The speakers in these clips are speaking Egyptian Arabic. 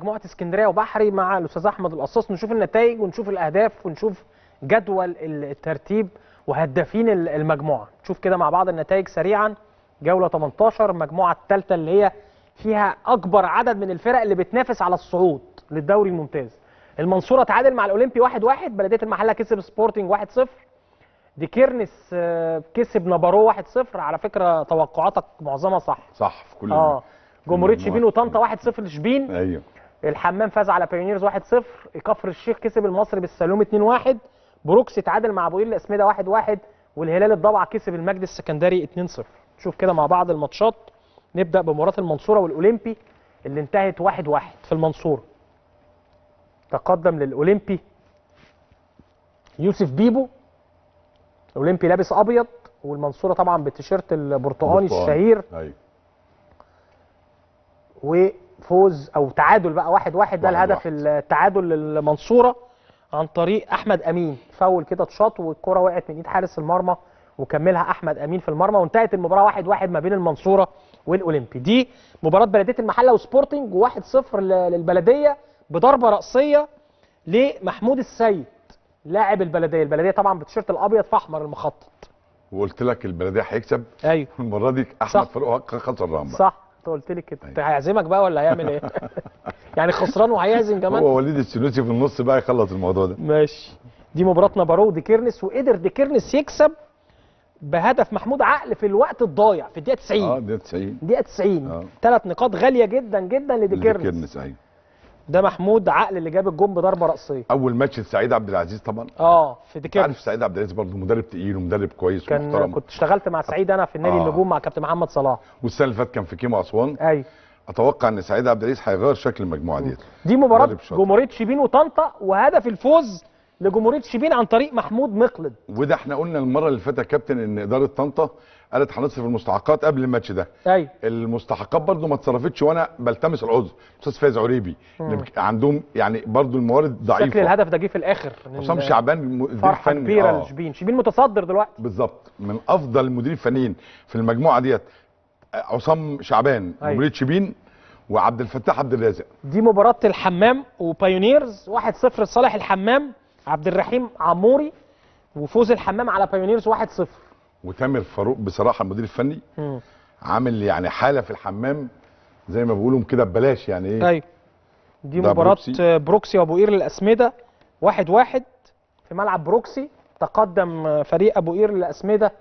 مجموعه اسكندريه وبحري مع الاستاذ احمد القصاص نشوف النتائج ونشوف الاهداف ونشوف جدول الترتيب وهدافين ال- المجموعه نشوف كده مع بعض النتائج سريعا جوله 18 المجموعه الثالثه اللي هي فيها اكبر عدد من الفرق اللي بتنافس على الصعود للدوري الممتاز المنصوره تعادل مع الاولمبي 1-1 بلديه المحله كسب سبورتنج 1-0 دي كيرنس آه، كسب نابارو 1-0 على فكره توقعاتك معظمها صح صح في كل اه جمهوريه المجموعة. شبين وطنطا 1-0 لشبين ايوه الحمام فاز على بايونيرز 1-0 كفر الشيخ كسب المصري بالسلوم 2-1 بروكس اتعادل مع ابو قير الاسمده 1-1 والهلال الضبع كسب المجد السكندري 2-0 نشوف كده مع بعض الماتشات نبدا بمباراه المنصوره والاولمبي اللي انتهت 1-1 في المنصوره تقدم للاولمبي يوسف بيبو الاولمبي لابس ابيض والمنصوره طبعا بالتيشيرت البرتقاني برتقاني. الشهير ايوه وفوز او تعادل بقى واحد واحد ده واحد الهدف واحد. التعادل للمنصوره عن طريق احمد امين فاول كده اتشاط والكره وقعت من ايد حارس المرمى وكملها احمد امين في المرمى وانتهت المباراه واحد واحد ما بين المنصوره والاولمبي دي مباراه بلديه المحله وسبورتنج وواحد صفر ل- للبلديه بضربه راسيه لمحمود السيد لاعب البلديه البلديه طبعا بالتيشيرت الابيض في احمر المخطط وقلت لك البلديه هيكسب ايوه المره دي احمد صح. فاروق خسر رامبا صح انت قلت لي كده انت هيعزمك بقى ولا هيعمل ايه يعني خسران وهيعزم كمان هو وليد السنوسي في النص بقى يخلص الموضوع ده ماشي دي مباراة نابارو وديكيرنس وقدر ديكيرنس يكسب بهدف محمود عقل في الوقت الضايع في الدقيقة 90 اه ده 90 دقيقة 90 آه. ثلاث نقاط غالية جدا جدا لديكيرنس كيرنس ايوه ده محمود عقل اللي جاب الجون بضربة رأسية اول ماتش لسعيد عبد العزيز طبعا اه في انت عارف ديكيرنس سعيد عبد العزيز برضه مدرب تقيل ومدرب كويس كان ومحترم كنت اشتغلت مع سعيد انا في النادي آه. النجوم مع كابتن محمد صلاح والسنه اللي فاتت كان في كيمو اسوان ايوه اتوقع ان سعيد عبد العزيز هيغير شكل المجموعه ديت دي مباراة مدرب شاطر. جمهورية شبين وطنطا وهدف الفوز لجمهورية شبين عن طريق محمود مقلد وده احنا قلنا المره اللي فاتت يا كابتن ان اداره طنطا قالت هنصرف المستحقات قبل الماتش ده ايوه المستحقات برضو ما اتصرفتش وانا بلتمس العذر استاذ فايز عريبي اللي عندهم يعني برضو الموارد شكل ضعيفه الهدف ده جه في الاخر حسام شعبان مدير فرحة فني كبيرة آه. لشبين شبين متصدر دلوقتي بالظبط من افضل المديرين الفنيين في المجموعه ديت عصام شعبان أيوة. مدير شبين وعبد الفتاح عبد الرازق دي مباراة الحمام وبايونيرز 1-0 لصالح الحمام عبد الرحيم عموري وفوز الحمام على بايونيرز 1-0 وتامر فاروق بصراحه المدير الفني مم. عامل يعني حاله في الحمام زي ما بيقولوا كده ببلاش يعني ايه ايوه دي ده مباراة بروكسي. بروكسي, بروكسي وابو قير للأسمدة 1-1 في ملعب بروكسي تقدم فريق ابو قير للأسمدة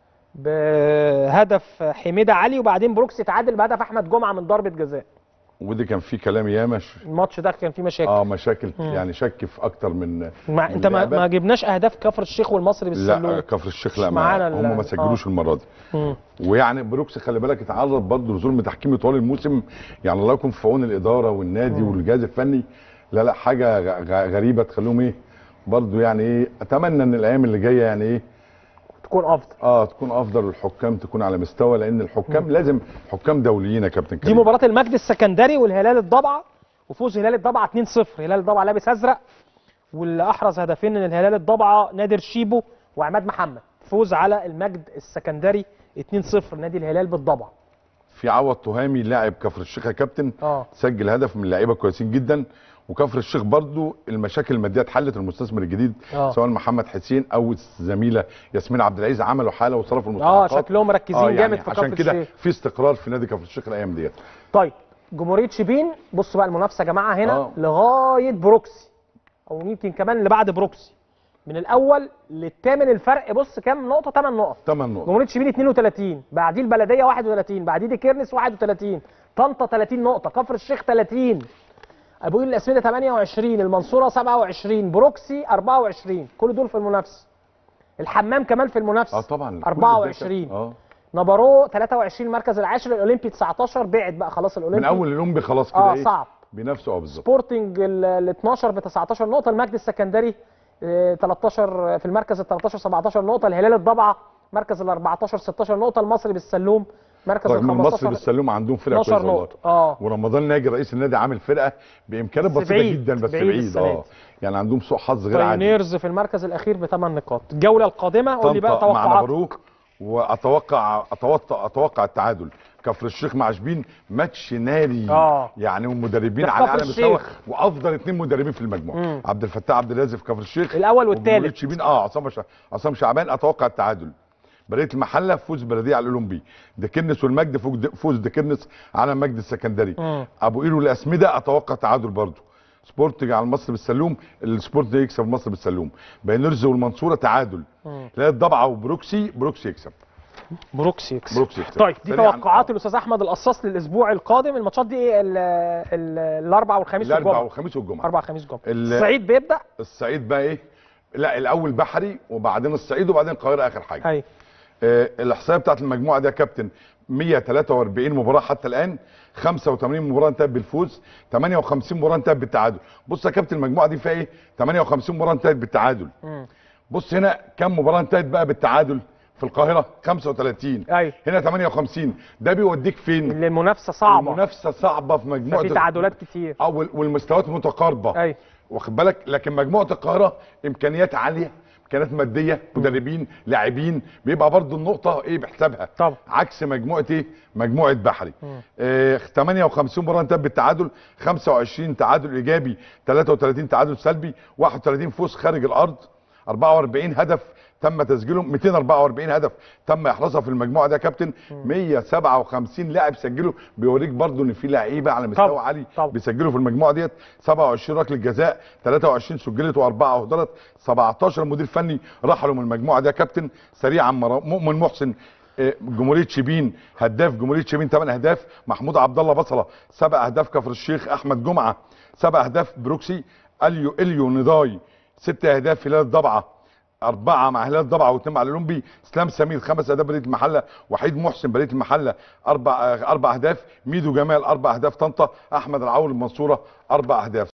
بهدف حميدة علي وبعدين بروكسي تعادل بهدف احمد جمعة من ضربة جزاء ودي كان فيه كلام ياما ش- الماتش ده كان فيه مشاكل اه مشاكل يعني شك في اكتر من مع من انت ما, لعبة. ما جبناش اهداف كفر الشيخ والمصري بالسلوم لا كفر الشيخ لا مش معانا ما ال- هم ما سجلوش آه. المره دي مم. ويعني بروكس خلي بالك اتعرض برضه لظلم تحكيمي طوال الموسم يعني الله يكون في عون الاداره والنادي والجهاز الفني لا لا حاجه غ- غ- غريبه تخليهم ايه برضه يعني ايه اتمنى ان الايام اللي جايه يعني ايه تكون افضل اه تكون افضل الحكام تكون على مستوى لان الحكام لازم حكام دوليين يا كابتن دي كريم مباراة المجد السكندري والهلال الضبعة وفوز هلال الضبعة 2-0 هلال الضبعة لابس ازرق واللي احرز هدفين من الهلال الضبعة نادر شيبو وعماد محمد فوز على المجد السكندري 2-0 نادي الهلال بالضبعة في عوض تهامي لاعب كفر الشيخ يا كابتن اه سجل هدف من لعيبه كويسين جدا وكفر الشيخ برضو المشاكل الماديه اتحلت المستثمر الجديد آه. سواء محمد حسين او الزميله ياسمين عبد العزيز عملوا حاله وصرفوا اه المستحقات شكلهم مركزين جامد في عشان كفر كده الشيخ في استقرار في نادي كفر الشيخ الايام ديت طيب جمهورية شبين بصوا بقى المنافسة يا جماعة هنا آه. لغاية بروكسي او يمكن كمان اللي بعد بروكسي من الاول للثامن الفرق بص كام نقطة 8 نقط 8 نقط جمهوريه شبين 32 بعديه البلديه 31 بعديه دي كيرنس 31 طنطا 30 نقطه كفر الشيخ 30 ابو قير الاسمده 28 المنصوره 27 بروكسي 24 كل دول في المنافسه الحمام كمان في المنافسه اه طبعا كل 24 ده- اه نابارو 23 المركز العاشر الاولمبي 19 بعد بقى خلاص الاولمبي من اول الاولمبي خلاص كده اه ايه صعب بينافسوا اه بالظبط سبورتنج ال 12 ب 19 نقطه المجد السكندري آه، 13 في المركز ال 13 17 نقطه الهلال الضبعه مركز ال 14 16 نقطه المصري بالسلوم مركز ال رغم المصري 15 بالسلوم عندهم فرقه 12 كويسه والله نقطه اه ورمضان ناجي رئيس النادي عامل فرقه بامكانيات بس بسيطه بعيد، جدا بس بعيد بعيد, السنة اه دي. يعني عندهم سوء حظ غير عادي بايونيرز في المركز الاخير بثمان نقاط الجوله القادمه قول لي بقى طنطا مع توقعات مبروك واتوقع اتوقع اتوقع التعادل كفر الشيخ مع شبين ماتش ناري آه. يعني والمدربين ده في على كفر اعلى مستوى الشيخ. وافضل اثنين مدربين في المجموعه مم. عبد الفتاح عبد الرازق في كفر الشيخ الأول والتالت. وجمهورية شبين اه عصام شع- عصام شعبان اتوقع التعادل بلديه المحله فوز بلديه على الاولمبي دكنس والمجد فوز- فوز دكنس على المجد السكندري مم. ابو قير والاسمده اتوقع تعادل برضه سبورتنج على المصري بالسلوم السبورت يكسب المصري بالسلوم بينرز والمنصوره تعادل مم. لا الضبعه وبروكسي بروكسي يكسب بروكسي يكسب بروكسي يكسب طيب دي سريعاً. توقعات الاستاذ احمد القصاص للاسبوع القادم الماتشات دي ايه ال- ال- الاربع والخميس الاربعاء والجمعه والخميس والجمعه اربع خميس جمعه ال- الصعيد بيبدا الصعيد بقى ايه لا الاول بحري وبعدين الصعيد وبعدين القاهره اخر حاجه ايوه آه، الاحصائيه بتاعت المجموعه دي يا كابتن 143 مباراه حتى الان 85 مباراه انتهت بالفوز 58 مباراه انتهت بالتعادل بص يا كابتن المجموعه دي فيها ايه 58 مباراه انتهت بالتعادل مم. بص هنا كم مباراه انتهت بقى بالتعادل في القاهره 35 ايوه هنا 58 ده بيوديك فين اللي المنافسه صعبه المنافسه صعبه في مجموعه ففي تعادلات كتير اه وال- والمستويات متقاربه ايوه واخد بالك لكن مجموعه القاهره امكانيات عاليه امكانيات ماديه مدربين لاعبين بيبقى برضو النقطه ايه بحسابها طبعا. عكس مجموعه ايه مجموعه بحري مم. آه 58 مباراه انتهت بالتعادل 25 تعادل ايجابي 33 تعادل سلبي 31 فوز خارج الارض 44 هدف تم تسجيلهم 244 هدف تم احرازها في المجموعه دي يا كابتن 157 لاعب سجلوا بيوريك برضو ان في لعيبه على مستوى طبعا، عالي طبعا. بيسجلوا في المجموعه ديت 27 ركله جزاء 23 سجلت واربعه اهدرت 17 مدير فني رحلوا من المجموعه دي يا كابتن سريعا مر- مؤمن محسن آه، جمهوريه شبين هداف جمهوريه شبين 8 اهداف محمود عبد الله بصله سبع اهداف كفر الشيخ احمد جمعه سبع اهداف بروكسي اليو اليو نضاي ست اهداف هلال الضبعه أربعة مع هلال ضبعة واثنين مع الأولمبي إسلام سمير خمس أهداف بلدية المحلة وحيد محسن بلدية المحلة أربع أربع أهداف ميدو جمال أربع أهداف طنطا أحمد العول المنصورة أربع أهداف